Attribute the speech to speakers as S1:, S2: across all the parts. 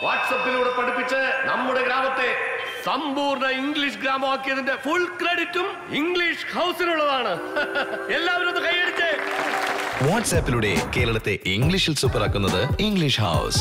S1: വാട്സപ്പിലൂടെ പഠിപ്പിച്ച് നമ്മുടെ ഗ്രാമത്തെ സമ്പൂർണ്ണ ഇംഗ്ലീഷ് ഗ്രാമമാക്കിയതിന്റെ ഫുൾ ക്രെഡിറ്റും ഇംഗ്ലീഷ് ഹൗസിനുള്ളതാണ് എല്ലാവരും ഒന്ന് കൈയടിച്ചേ
S2: വാട്സാപ്പിലൂടെ കേരളത്തെ ഇംഗ്ലീഷിൽ സൂപ്പറാക്കുന്നത് ഇംഗ്ലീഷ് ഹൗസ്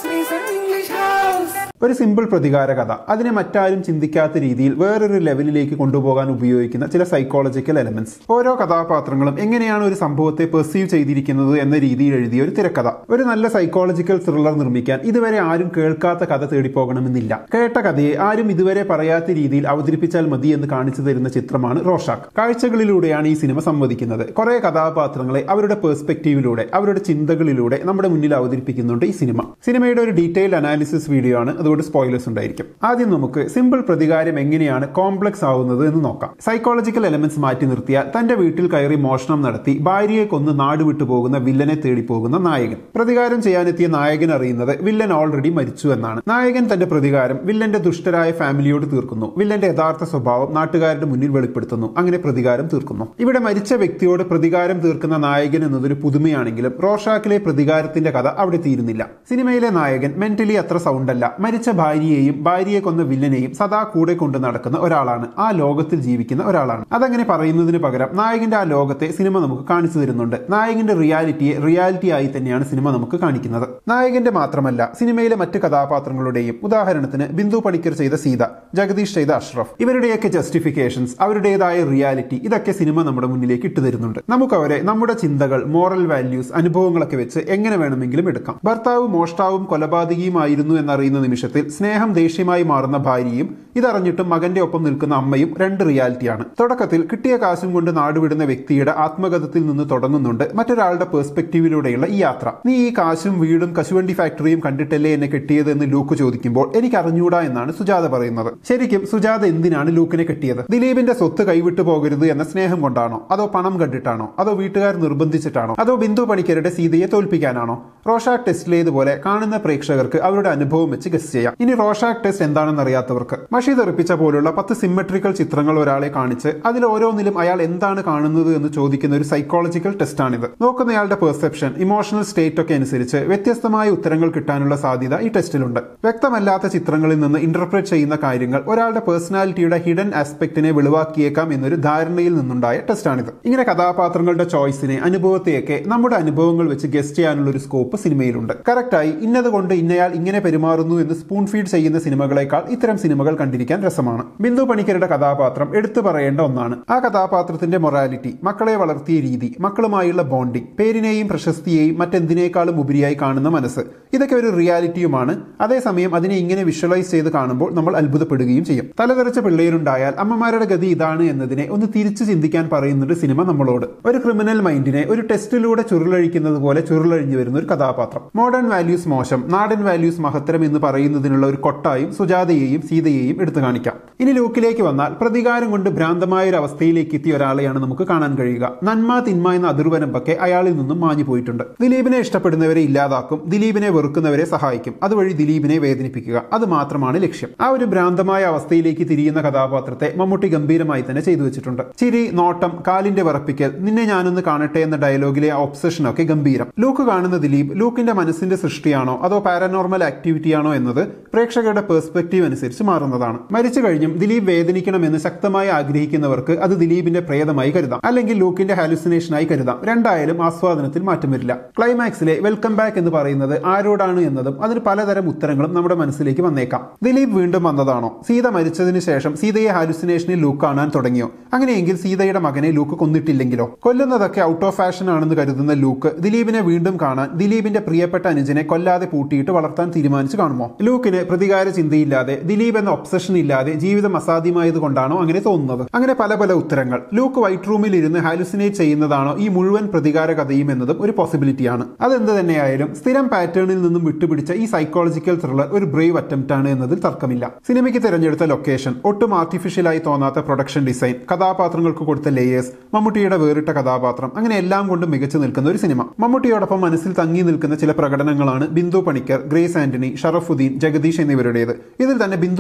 S3: ഒരു സിമ്പിൾ പ്രതികാര കഥ അതിനെ മറ്റാരും ചിന്തിക്കാത്ത രീതിയിൽ വേറൊരു ലെവലിലേക്ക് കൊണ്ടുപോകാൻ ഉപയോഗിക്കുന്ന ചില സൈക്കോളജിക്കൽ എലമെന്റ്സ് ഓരോ കഥാപാത്രങ്ങളും എങ്ങനെയാണ് ഒരു സംഭവത്തെ പെർസീവ് ചെയ്തിരിക്കുന്നത് എന്ന രീതിയിൽ എഴുതിയ ഒരു തിരക്കഥ ഒരു നല്ല സൈക്കോളജിക്കൽ ത്രില്ലർ നിർമ്മിക്കാൻ ഇതുവരെ ആരും കേൾക്കാത്ത കഥ തേടിപ്പോകണമെന്നില്ല കേട്ട കഥയെ ആരും ഇതുവരെ പറയാത്ത രീതിയിൽ അവതരിപ്പിച്ചാൽ മതി എന്ന് കാണിച്ചു തരുന്ന ചിത്രമാണ് റോഷാക്ക് കാഴ്ചകളിലൂടെയാണ് ഈ സിനിമ സംവദിക്കുന്നത് കുറെ കഥാപാത്രങ്ങളെ അവരുടെ പേഴ്സ്പെക്റ്റീവിലൂടെ അവരുടെ ചിന്തകളിലൂടെ നമ്മുടെ മുന്നിൽ അവതരിപ്പിക്കുന്നുണ്ട് ഈ സിനിമ സിനിമയുടെ ഒരു ഡീറ്റെയിൽഡ് അനാലിസിസ് വീഡിയോ ആണ് അതുകൊണ്ട് സ്പോയിലേഴ്സ് ഉണ്ടായിരിക്കും ആദ്യം നമുക്ക് സിമ്പിൾ പ്രതികാരം എങ്ങനെയാണ് കോംപ്ലക്സ് ആവുന്നത് എന്ന് നോക്കാം സൈക്കോളജിക്കൽ എലമെന്റ്സ് മാറ്റി നിർത്തിയാൽ തന്റെ വീട്ടിൽ കയറി മോഷണം നടത്തി ഭാര്യയെ കൊന്ന് നാട് വിട്ടു പോകുന്ന വില്ലനെ തേടി പോകുന്ന നായകൻ പ്രതികാരം ചെയ്യാനെത്തിയ നായകൻ അറിയുന്നത് വില്ലൻ ഓൾറെഡി മരിച്ചു എന്നാണ് നായകൻ തന്റെ പ്രതികാരം വില്ലന്റെ ദുഷ്ടരായ ഫാമിലിയോട് തീർക്കുന്നു വില്ലന്റെ യഥാർത്ഥ സ്വഭാവം നാട്ടുകാരുടെ മുന്നിൽ വെളിപ്പെടുത്തുന്നു അങ്ങനെ പ്രതികാരം തീർക്കുന്നു ഇവിടെ മരിച്ച വ്യക്തിയോട് പ്രതികാരം തീർക്കുന്ന നായകൻ എന്നതൊരു പുതുമയാണെങ്കിലും റോഷാക്കിലെ പ്രതികാരത്തിന്റെ കഥ അവിടെ തീരുന്നില്ല സിനിമയിലെ നായകൻ മെന്റലി അത്ര സൗണ്ടല്ല മരിച്ച ഭാര്യയെയും ഭാര്യയെ കൊന്ന വില്ലനെയും സദാ കൂടെ കൊണ്ട് നടക്കുന്ന ഒരാളാണ് ആ ലോകത്തിൽ ജീവിക്കുന്ന ഒരാളാണ് അതങ്ങനെ പറയുന്നതിന് പകരം നായകന്റെ ആ ലോകത്തെ സിനിമ നമുക്ക് കാണിച്ചു തരുന്നുണ്ട് നായകന്റെ റിയാലിറ്റിയെ റിയാലിറ്റി ആയി തന്നെയാണ് സിനിമ നമുക്ക് കാണിക്കുന്നത് നായകന്റെ മാത്രമല്ല സിനിമയിലെ മറ്റ് കഥാപാത്രങ്ങളുടെയും ഉദാഹരണത്തിന് ബിന്ദു പണിക്കർ ചെയ്ത സീത ജഗദീഷ് ചെയ്ത അഷ്റഫ് ഇവരുടെയൊക്കെ ജസ്റ്റിഫിക്കേഷൻസ് അവരുടേതായ റിയാലിറ്റി ഇതൊക്കെ സിനിമ നമ്മുടെ മുന്നിലേക്ക് ഇട്ടു തരുന്നുണ്ട് നമുക്ക് അവരെ നമ്മുടെ ചിന്തകൾ മോറൽ വാല്യൂസ് അനുഭവങ്ങളൊക്കെ വെച്ച് എങ്ങനെ വേണമെങ്കിലും എടുക്കാം ഭർത്താവ് മോഷ്ടാവും കൊലപാതകിയുമായിരുന്നു എന്നറിയുന്ന നിമിഷത്തിൽ സ്നേഹം ദേഷ്യമായി മാറുന്ന ഭാര്യയും ഇതറിഞ്ഞിട്ടും മകന്റെ ഒപ്പം നിൽക്കുന്ന അമ്മയും രണ്ട് റിയാലിറ്റിയാണ് തുടക്കത്തിൽ കിട്ടിയ കാശും കൊണ്ട് നാടുവിടുന്ന വ്യക്തിയുടെ ആത്മകഥത്തിൽ നിന്ന് തുടങ്ങുന്നുണ്ട് മറ്റൊരാളുടെ പേഴ്സ്പെക്റ്റീവിലൂടെയുള്ള ഈ യാത്ര നീ ഈ കാശും വീടും കശുവണ്ടി ഫാക്ടറിയും കണ്ടിട്ടല്ലേ എന്നെ കെട്ടിയത് എന്ന് ലൂക്ക് ചോദിക്കുമ്പോൾ എനിക്ക് അറിഞ്ഞൂടാ എന്നാണ് സുജാത പറയുന്നത് ശരിക്കും സുജാത എന്തിനാണ് ലൂക്കിനെ കെട്ടിയത് ദിലീപിന്റെ സ്വത്ത് കൈവിട്ടു പോകരുത് എന്ന സ്നേഹം കൊണ്ടാണോ അതോ പണം കണ്ടിട്ടാണോ അതോ വീട്ടുകാർ നിർബന്ധിച്ചിട്ടാണോ അതോ ബിന്ദു പണിക്കരുടെ സീതയെ തോൽപ്പിക്കാനാണോ റോഷാക് ടെസ്റ്റിലേതുപോലെ കാണുന്ന പ്രേക്ഷകർക്ക് അവരുടെ അനുഭവം വെച്ച് ഗസ് ചെയ്യാം ഇനി റോഷാക് ടെസ്റ്റ് എന്താണെന്ന് അറിയാത്തവർക്ക് മഷി തെറിപ്പിച്ച പോലുള്ള പത്ത് സിമ്മട്രിക്കൽ ചിത്രങ്ങൾ ഒരാളെ കാണിച്ച് അതിൽ ഓരോന്നിലും അയാൾ എന്താണ് കാണുന്നത് എന്ന് ചോദിക്കുന്ന ഒരു സൈക്കോളജിക്കൽ ടെസ്റ്റാണിത് നോക്കുന്നയാളുടെ പെർസെപ്ഷൻ ഇമോഷണൽ സ്റ്റേറ്റ് ഒക്കെ അനുസരിച്ച് വ്യത്യസ്തമായ ഉത്തരങ്ങൾ കിട്ടാനുള്ള സാധ്യത ഈ ടെസ്റ്റിലുണ്ട് വ്യക്തമല്ലാത്ത ചിത്രങ്ങളിൽ നിന്ന് ഇന്റർപ്രറ്റ് ചെയ്യുന്ന കാര്യങ്ങൾ ഒരാളുടെ പേഴ്സണാലിറ്റിയുടെ ഹിഡൻ ആസ്പെക്റ്റിനെ വെളിവാക്കിയേക്കാം എന്നൊരു ധാരണയിൽ നിന്നുണ്ടായ ടെസ്റ്റാണിത് ഇങ്ങനെ കഥാപാത്രങ്ങളുടെ ചോയ്സിനെ അനുഭവത്തെയൊക്കെ നമ്മുടെ അനുഭവങ്ങൾ വെച്ച് ഗസ്റ്റ് ചെയ്യാനുള്ള ഒരു സ്കോപ്പ് സിനിമയിലുണ്ട് കറക്റ്റായി ഇന്നത് കൊണ്ട് ഇന്നയാൾ ഇങ്ങനെ പെരുമാറുന്നു എന്ന് സ്പൂൺ ഫീഡ് ചെയ്യുന്ന സിനിമകളെക്കാൾ ഇത്തരം സിനിമകൾ കണ്ടിരിക്കാൻ രസമാണ് ബിന്ദു പണിക്കരുടെ കഥാപാത്രം എടുത്തു പറയേണ്ട ഒന്നാണ് ആ കഥാപാത്രത്തിന്റെ മൊറാലിറ്റി മക്കളെ വളർത്തിയ രീതി മക്കളുമായുള്ള ബോണ്ടിങ് പേരിനെയും പ്രശസ്തിയെയും മറ്റെന്തിനേക്കാളും ഉപരിയായി കാണുന്ന മനസ്സ് ഇതൊക്കെ ഒരു റിയാലിറ്റിയുമാണ് അതേസമയം അതിനെ ഇങ്ങനെ വിഷ്വലൈസ് ചെയ്ത് കാണുമ്പോൾ നമ്മൾ അത്ഭുതപ്പെടുകയും ചെയ്യും തലതെറിച്ച പിള്ളേരുണ്ടായാൽ അമ്മമാരുടെ ഗതി ഇതാണ് എന്നതിനെ ഒന്ന് തിരിച്ചു ചിന്തിക്കാൻ പറയുന്നുണ്ട് സിനിമ നമ്മളോട് ഒരു ക്രിമിനൽ മൈൻഡിനെ ഒരു ടെസ്റ്റിലൂടെ ചുരുളഴിക്കുന്നത് പോലെ ചുരുളഴിഞ്ഞു വരുന്ന ഒരു കഥാപാത്രം മോഡേൺ വാല്യൂസ് മോശം നാടൻ വാല്യൂസ് മഹത്തരം എന്ന് പറയുന്നതിനുള്ള ഒരു കൊട്ടായും സുജാതയെയും സീതയെയും എടുത്തു കാണിക്കാം ഇനി ലൂക്കിലേക്ക് വന്നാൽ പ്രതികാരം കൊണ്ട് ഭ്രാന്തമായ ഒരു അവസ്ഥയിലേക്ക് എത്തിയ ഒരാളെയാണ് നമുക്ക് കാണാൻ കഴിയുക നന്മ തിന്മ എന്ന അതിർവരമ്പൊക്കെ അയാളിൽ നിന്നും മാഞ്ഞു പോയിട്ടുണ്ട് ദിലീപിനെ ഇഷ്ടപ്പെടുന്നവരെ ഇല്ലാതാക്കും ദിലീപിനെ വെറുക്കുന്നവരെ സഹായിക്കും അതുവഴി ദിലീപിനെ വേദനിപ്പിക്കുക അത് മാത്രമാണ് ലക്ഷ്യം ആ ഒരു ഭ്രാന്തമായ അവസ്ഥയിലേക്ക് തിരിയുന്ന കഥാപാത്രത്തെ മമ്മൂട്ടി ഗംഭീരമായി തന്നെ ചെയ്തു വെച്ചിട്ടുണ്ട് ചിരി നോട്ടം കാലിന്റെ വിറപ്പിക്കൽ നിന്നെ ഞാനൊന്ന് കാണട്ടെ എന്ന ഡയലോഗിലെ ആ ഒബ്സഷൻ ഒക്കെ ഗംഭീരം ലൂക്ക് കാണുന്ന ദിലീപ് ലൂക്കിന്റെ മനസ്സിന്റെ സൃഷ്ടിയാണോ അതോ പാരനോർമൽ ആക്ടിവിറ്റിയാണോ എന്നത് പ്രേക്ഷകരുടെ പേഴ്സ്പെക്റ്റീവ് അനുസരിച്ച് മാറുന്നതാണ് മരിച്ചു കഴിഞ്ഞും ദിലീപ് വേദനിക്കണമെന്ന് ശക്തമായി ആഗ്രഹിക്കുന്നവർക്ക് അത് ദിലീപിന്റെ പ്രേതമായി കരുതാം അല്ലെങ്കിൽ ലൂക്കിന്റെ ഹാലുസിനേഷനായി കരുതാം രണ്ടായാലും ആസ്വാദനത്തിൽ മാറ്റം വരില്ല ക്ലൈമാക്സിലെ വെൽക്കം ബാക്ക് എന്ന് പറയുന്നത് ആരോടാണ് എന്നതും അതിന് പലതരം ഉത്തരങ്ങളും നമ്മുടെ മനസ്സിലേക്ക് വന്നേക്കാം ദിലീപ് വീണ്ടും വന്നതാണോ സീത മരിച്ചതിന് ശേഷം സീതയെ ഹാലുസിനേഷനിൽ ലൂക്ക് കാണാൻ തുടങ്ങിയോ അങ്ങനെയെങ്കിൽ സീതയുടെ മകനെ ലൂക്ക് കൊന്നിട്ടില്ലെങ്കിലോ കൊല്ലുന്നതൊക്കെ ഔട്ട് ഓഫ് ഫാഷൻ ആണെന്ന് കരുതുന്ന ലൂക്ക് ദിലീപിനെ വീണ്ടും കാണാൻ ദിലീപിന്റെ പ്രിയപ്പെട്ട അനുജനെ കൊല്ലാതെ പൂട്ടിയിട്ട് വളർത്താൻ തീരുമാനിച്ചു കാണുമോ ലൂക്കിന് പ്രതികാര ചിന്തയില്ലാതെ ദിലീപ് എന്ന ഒബ്സഷൻ ഇല്ലാതെ ജീവിതം അസാധ്യമായത് കൊണ്ടാണോ അങ്ങനെ തോന്നുന്നത് അങ്ങനെ പല പല ഉത്തരങ്ങൾ ലൂക്ക് വൈറ്റ് റൂമിൽ ഇരുന്ന് ഹാലുസിനേറ്റ് ചെയ്യുന്നതാണോ ഈ മുഴുവൻ പ്രതികാര കഥയും എന്നതും ഒരു പോസിബിലിറ്റിയാണ് അതെന്ത് തന്നെയായാലും സ്ഥിരം പാറ്റേണിൽ നിന്നും വിട്ടുപിടിച്ച ഈ സൈക്കോളജിക്കൽ ത്രില്ലർ ഒരു ബ്രേവ് അറ്റംപ്റ്റ് ആണ് എന്നതിൽ തർക്കമില്ല സിനിമയ്ക്ക് തിരഞ്ഞെടുത്ത ലൊക്കേഷൻ ഒട്ടും ആർട്ടിഫിഷ്യലായി തോന്നാത്ത പ്രൊഡക്ഷൻ ഡിസൈൻ കഥാപാത്രങ്ങൾക്ക് കൊടുത്ത ലേയേഴ്സ് മമ്മൂട്ടിയുടെ വേറിട്ട കഥാപാത്രം അങ്ങനെ എല്ലാം കൊണ്ടും മികച്ചു നിൽക്കുന്ന ഒരു സിനിമ മമ്മൂട്ടിയോടൊപ്പം മനസ്സിൽ തങ്ങി നിൽക്കുന്ന ചില പ്രകടനങ്ങളാണ് ബിന്ദു പണിക്കർ ഗ്രേസ് ആന്റണി ഷറഫുദ്ദീൻ ജഗദീഷ് എന്നിവരുടേത് ഇതിൽ തന്നെ ബിന്ദു പണിക്കരുടെ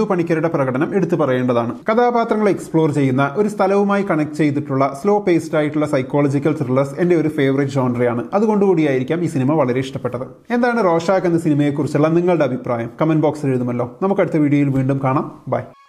S3: സിനിമയുടെ പ്രകടനം എടുത്തു പറയേണ്ടതാണ് കഥാപാത്രങ്ങളെ എക്സ്പ്ലോർ ചെയ്യുന്ന ഒരു സ്ഥലവുമായി കണക്ട് ചെയ്തിട്ടുള്ള സ്ലോ പേസ്ഡ് ആയിട്ടുള്ള സൈക്കോളജിക്കൽ ത്രില്ലേഴ്സ് എന്റെ ഒരു ഫേവറേറ്റ് ജോൺറയാണ് അതുകൊണ്ടുകൂടിയായിരിക്കാം ഈ സിനിമ വളരെ ഇഷ്ടപ്പെട്ടത് എന്താണ് റോഷാക്ക് എന്ന സിനിമയെക്കുറിച്ചുള്ള നിങ്ങളുടെ അഭിപ്രായം കമന്റ് ബോക്സിൽ എഴുതുമല്ലോ നമുക്ക് അടുത്ത വീഡിയോയിൽ വീണ്ടും കാണാം ബൈ